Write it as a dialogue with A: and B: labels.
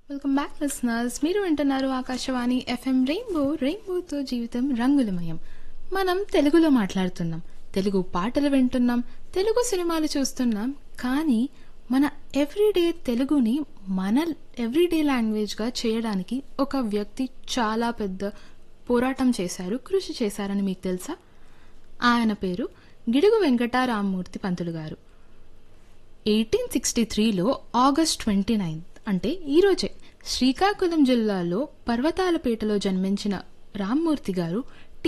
A: welcome back listeners మీరు వింటున్నారు Akashvani FM rainbow రెయిన్బోతో జీవితం రంగులమయం మనం తెలుగులో మాట్లాడుతున్నాం తెలుగు పాటలు వింటున్నాం తెలుగు సినిమాలు చూస్తున్నాం కానీ మన ఎవ్రీడే తెలుగుని మన ఎవ్రీడే లాంగ్వేజ్గా చేయడానికి ఒక వ్యక్తి చాలా పెద్ద పోరాటం చేశారు కృషి చేశారని మీకు తెలుసా ఆయన పేరు గిడుగు వెంకటారామమూర్తి పంతులు గారు ఎయిటీన్ సిక్స్టీ త్రీలో ఆగస్ట్ ట్వంటీ నైన్త్ అంటే ఈరోజే శ్రీకాకుళం జిల్లాలో పర్వతాలపేటలో జన్మించిన రామ్మూర్తి గారు